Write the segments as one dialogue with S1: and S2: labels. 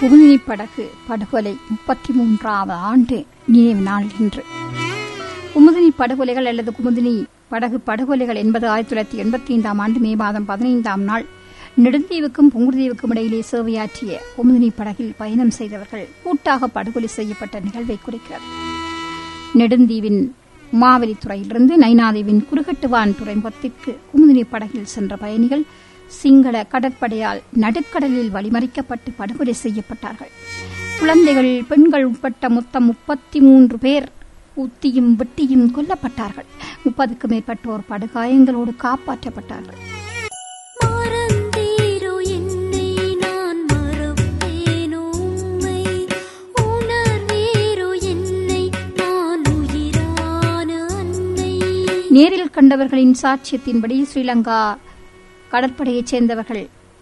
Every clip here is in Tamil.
S1: குமுதினி படகு படுகொலை முப்பத்தி மூன்றாவது ஆண்டு நினைவு நாள் இன்று குமுதினி படுகொலைகள் அல்லது குமுதினி படகு படுகொலைகள் என்பது ஆயிரத்தி தொள்ளாயிரத்தி எண்பத்தி ஐந்தாம் ஆண்டு மே மாதம் பதினைந்தாம் நாள் நெடுந்தீவுக்கும் புங்குடுதீவுக்கும் இடையிலே சேவையாற்றிய குமுதினி படகில் பயணம் செய்தவர்கள் கூட்டாக படுகொலை செய்யப்பட்ட நிகழ்வை குறிக்கிறது நெடுந்தீவின் மாவலித்துறையிலிருந்து நைனாதீவின் குறுகட்டுவான் துறைமுகத்திற்கு குமுதினி படகில் சென்ற பயணிகள் சிங்கள கடற்படையால் நடுக்கடலில் வழிமறிக்கப்பட்டு படுகொலை செய்யப்பட்டார்கள் குழந்தைகள் பெண்கள் உட்பட்ட மொத்தம் முப்பத்தி மூன்று பேர் ஊத்தியும் வெட்டியும் கொல்லப்பட்டார்கள் முப்பதுக்கும் மேற்பட்டோர் படுகாயங்களோடு காப்பாற்றப்பட்டார்கள்
S2: மறந்தீரோ என்னை நான் மறப்பேனோ உம்மை உணர்வீரோ என்னை நான் உயிரான அன்னை
S1: நேரில் கண்டவர்களின் சாட்சியத்தின்படி ஸ்ரீலங்கா கடற்படையைச் சேர்ந்தவர்கள்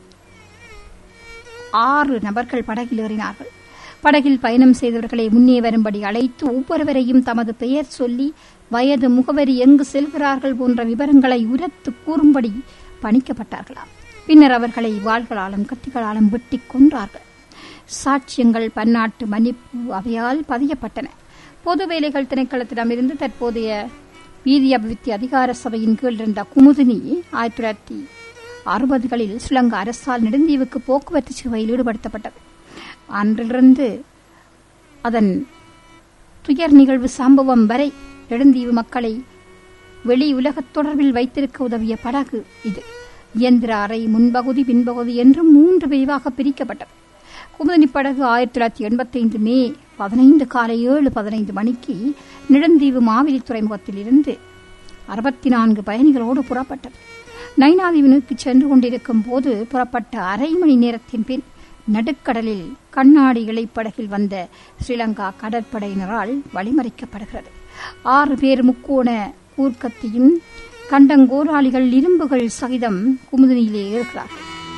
S1: ஆறு நபர்கள் படகில் ஏறினார்கள் படகில் பயணம் செய்தவர்களை முன்னே வரும்படி அழைத்து ஒவ்வொருவரையும் தமது பெயர் சொல்லி வயது முகவரி எங்கு செல்கிறார்கள் போன்ற விவரங்களை உரத்து கூறும்படி பணிக்கப்பட்டார்களாம் பின்னர் அவர்களை வாள்களாலும் கத்திகளாலும் வெட்டிக் கொன்றார்கள் சாட்சியங்கள் பன்னாட்டு மன்னிப்பு அவையால் பதியப்பட்டன பொது வேலைகள் திணைக்களத்திடமிருந்து தற்போதைய வீதி அபிவிருத்தி அதிகார சபையின் கீழ் இருந்த குமுதினி ஆயிரத்தி தொள்ளாயிரத்தி அறுபதுகளில் ஸ்ரீலங்கா அரசால் நெடுந்தீவுக்கு போக்குவரத்து சேவையில் ஈடுபடுத்தப்பட்டது அன்றிலிருந்து அதன் துயர் நிகழ்வு சம்பவம் வரை நெடுந்தீவு மக்களை வெளி உலகத் தொடர்பில் வைத்திருக்க உதவிய படகு இது இயந்திர அறை முன்பகுதி பின்பகுதி என்று மூன்று பிரிவாக பிரிக்கப்பட்டது குமுதினி படகு ஆயிரத்தி தொள்ளாயிரத்தி எண்பத்தி ஐந்து மே பதினைந்து காலை ஏழு பதினைந்து மணிக்கு நெடுந்தீவு மாவிலி துறைமுகத்தில் இருந்து அறுபத்தி நான்கு பயணிகளோடு புறப்பட்டது நைனாதீவினுக்கு சென்று கொண்டிருக்கும் போது புறப்பட்ட அரை மணி நேரத்தின் பின் நடுக்கடலில் கண்ணாடி இலைப்படகில் வந்த ஸ்ரீலங்கா கடற்படையினரால் வழிமறிக்கப்படுகிறது ஆறு பேர் முக்கோண கூர்க்கத்தையும் கண்டங்கோராளிகள் இரும்புகள் சகிதம் குமுதினியிலே இருக்கிறார்கள்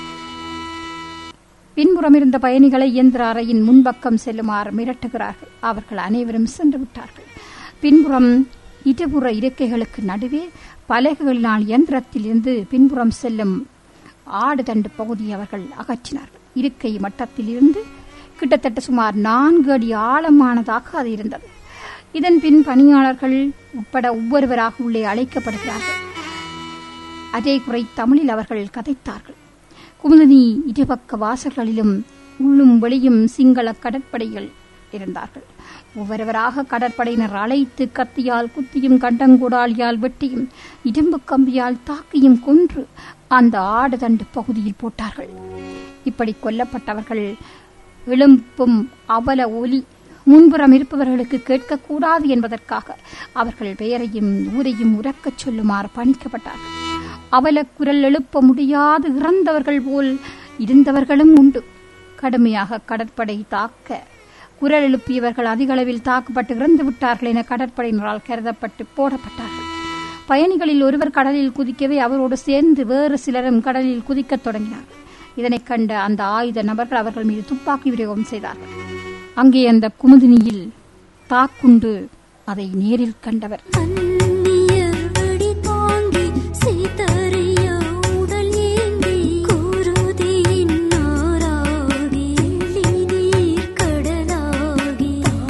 S1: பின்புறம் இருந்த பயணிகளை இயந்திர அறையின் முன்பக்கம் செல்லுமாறு மிரட்டுகிறார்கள் அவர்கள் அனைவரும் சென்று விட்டார்கள் பின்புறம் இருபுற இருக்கைகளுக்கு நடுவே பலகைகளினால் இயந்திரத்தில் இருந்து பின்புறம் செல்லும் ஆடு தண்டு பகுதியை அவர்கள் அகற்றினார்கள் இருக்கை மட்டத்தில் இருந்து கிட்டத்தட்ட சுமார் நான்கு அடி ஆழமானதாக அது இருந்தது இதன் பின் பணியாளர்கள் உட்பட ஒவ்வொருவராக உள்ளே அழைக்கப்படுகிறார்கள் அதே குறை தமிழில் அவர்கள் கதைத்தார்கள் குமுதினி இருபக்க வாசல்களிலும் உள்ளும் வெளியும் சிங்கள கடற்படைகள் இருந்தார்கள் ஒவ்வொருவராக கடற்படையினர் அழைத்து கத்தியால் குத்தியும் கண்டங்கூடாலியால் வெட்டியும் இரும்பு கம்பியால் தாக்கியும் கொன்று அந்த ஆடு தண்டு பகுதியில் போட்டார்கள் இப்படி கொல்லப்பட்டவர்கள் எழும்பும் அவல ஒலி முன்புறம் இருப்பவர்களுக்கு கேட்கக்கூடாது என்பதற்காக அவர்கள் பெயரையும் ஊரையும் உறக்கச் சொல்லுமாறு பணிக்கப்பட்டார்கள் அவல குரல் எழுப்ப முடியாது இறந்தவர்கள் போல் இருந்தவர்களும் உண்டு கடுமையாக கடற்படை தாக்க குரல் எழுப்பியவர்கள் அதிக அளவில் தாக்கப்பட்டு இறந்து விட்டார்கள் என கடற்படையினரால் கருதப்பட்டு போடப்பட்டார்கள் பயணிகளில் ஒருவர் கடலில் குதிக்கவே அவரோடு சேர்ந்து வேறு சிலரும் கடலில் குதிக்கத் தொடங்கினார்கள் இதனைக் கண்ட அந்த ஆயுத நபர்கள் அவர்கள் மீது துப்பாக்கி பிரயோகம் செய்தார்கள் அங்கே அந்த குமுதினியில் தாக்குண்டு அதை நேரில் கண்டவர்
S2: அந்நியர் வெடி தாங்கி சிதறிய உடல் ஏந்தி குருதியின் நாராகி எழினீர் கடலாகி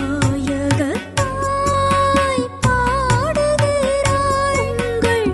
S2: தாயகத்தாய் பாடுகிறார் உங்கள்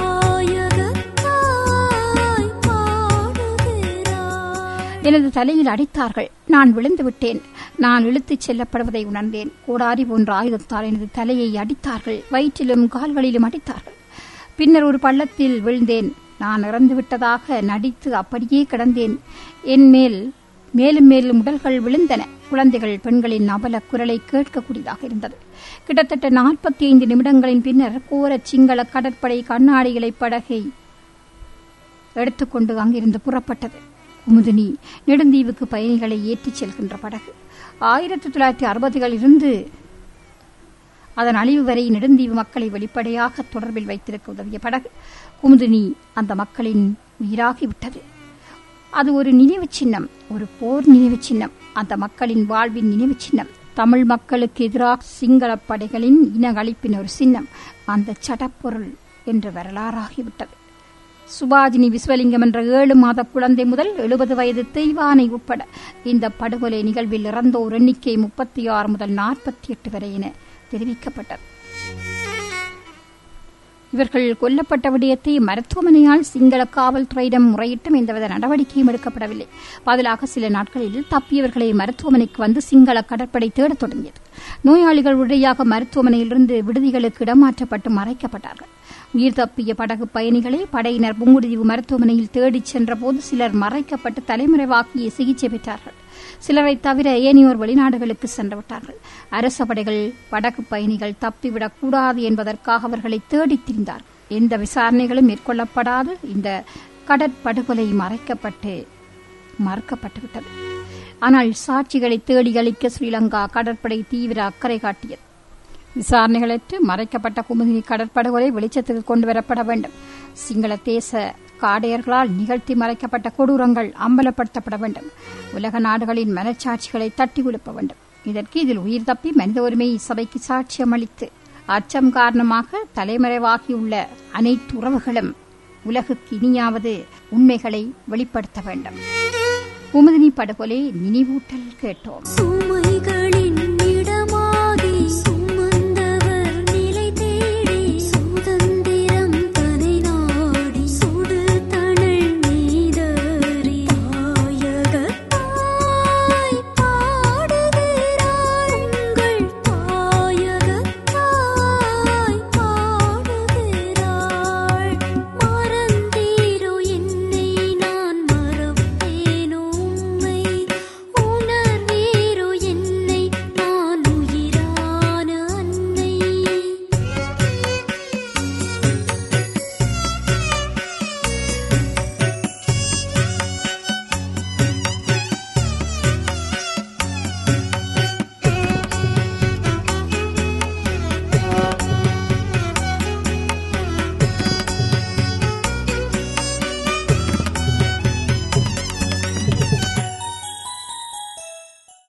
S2: தாயகத்தாய் பாடுகிறார்
S1: எனது தலையில் அடித்தார்கள் நான் விழுந்து விட்டேன் நான் இழுத்துச் செல்லப்படுவதை உணர்ந்தேன் கோடாரி போன்ற ஆயுதத்தால் எனது தலையை அடித்தார்கள் வயிற்றிலும் கால்களிலும் அடித்தார்கள் பின்னர் ஒரு பள்ளத்தில் விழுந்தேன் நான் இறந்து விட்டதாக நடித்து அப்படியே கிடந்தேன் என் மேல் மேலும் மேலும் உடல்கள் விழுந்தன குழந்தைகள் பெண்களின் அவல குரலை கேட்கக்கூடியதாக இருந்தது கிட்டத்தட்ட நாற்பத்தி ஐந்து நிமிடங்களின் பின்னர் கோர சிங்கள கடற்படை கண்ணாடிகளை படகை எடுத்துக்கொண்டு அங்கிருந்து புறப்பட்டது குமுதினி நெடுந்தீவுக்கு பயணிகளை ஏற்றிச் செல்கின்ற படகு ஆயிரத்தி தொள்ளாயிரத்தி அறுபதுகளிலிருந்து அதன் அழிவு வரை நெடுந்தீவு மக்களை வெளிப்படையாக தொடர்பில் வைத்திருக்க உதவிய படகு குமுதினி அந்த மக்களின் உயிராகிவிட்டது அது ஒரு நினைவு சின்னம் ஒரு போர் நினைவு சின்னம் அந்த மக்களின் வாழ்வின் நினைவு சின்னம் தமிழ் மக்களுக்கு எதிராக சிங்கள படைகளின் இன அழிப்பின் ஒரு சின்னம் அந்த சடப்பொருள் என்று வரலாறாகிவிட்டது சுபாஜினி விஸ்வலிங்கம் என்ற ஏழு மாத குழந்தை முதல் எழுபது வயது தெய்வானை உட்பட இந்த படுகொலை நிகழ்வில் இறந்தோர் எண்ணிக்கை முப்பத்தி ஆறு முதல் நாற்பத்தி எட்டு வரை என தெரிவிக்கப்பட்டது இவர்கள் கொல்லப்பட்ட விடயத்தை மருத்துவமனையால் சிங்கள காவல்துறையிடம் முறையிட்டும் எந்தவித நடவடிக்கையும் எடுக்கப்படவில்லை பதிலாக சில நாட்களில் தப்பியவர்களை மருத்துவமனைக்கு வந்து சிங்கள கடற்படை தேடத் தொடங்கியது நோயாளிகள் உடனடியாக மருத்துவமனையிலிருந்து விடுதிகளுக்கு இடமாற்றப்பட்டு மறைக்கப்பட்டார்கள் உயிர் தப்பிய படகு பயணிகளை படையினர் புங்குடுதீவு மருத்துவமனையில் தேடிச் சென்றபோது சிலர் மறைக்கப்பட்டு தலைமறைவாக்கி சிகிச்சை பெற்றார்கள் சிலரை தவிர ஏனையோர் வெளிநாடுகளுக்கு சென்று விட்டார்கள் அரச படைகள் படகு பயணிகள் தப்பிவிடக் கூடாது என்பதற்காக அவர்களை தேடித் திரிந்தார் எந்த விசாரணைகளும் மேற்கொள்ளப்படாது இந்த கடற்படுகொலை மறைக்கப்பட்டு மறுக்கப்பட்டுவிட்டது ஆனால் சாட்சிகளை தேடி அளிக்க ஸ்ரீலங்கா கடற்படை தீவிர அக்கறை காட்டியது விசாரணைகளற்று மறைக்கப்பட்ட குமுதினி கடற்படுகொலை வெளிச்சத்துக்கு கொண்டு வரப்பட வேண்டும் சிங்கள தேச காடையர்களால் நிகழ்த்தி மறைக்கப்பட்ட கொடூரங்கள் அம்பலப்படுத்தப்பட வேண்டும் உலக நாடுகளின் மனச்சாட்சிகளை தட்டி எழுப்ப வேண்டும் இதற்கு இதில் உயிர் தப்பி மனித உரிமை சபைக்கு சாட்சியம் அளித்து அச்சம் காரணமாக தலைமறைவாகியுள்ள அனைத்து உறவுகளும் உலகுக்கு இனியாவது உண்மைகளை வெளிப்படுத்த வேண்டும் குமுதினி படுகொலை நினைவூட்டல் கேட்டோம்
S2: சுமைகளில்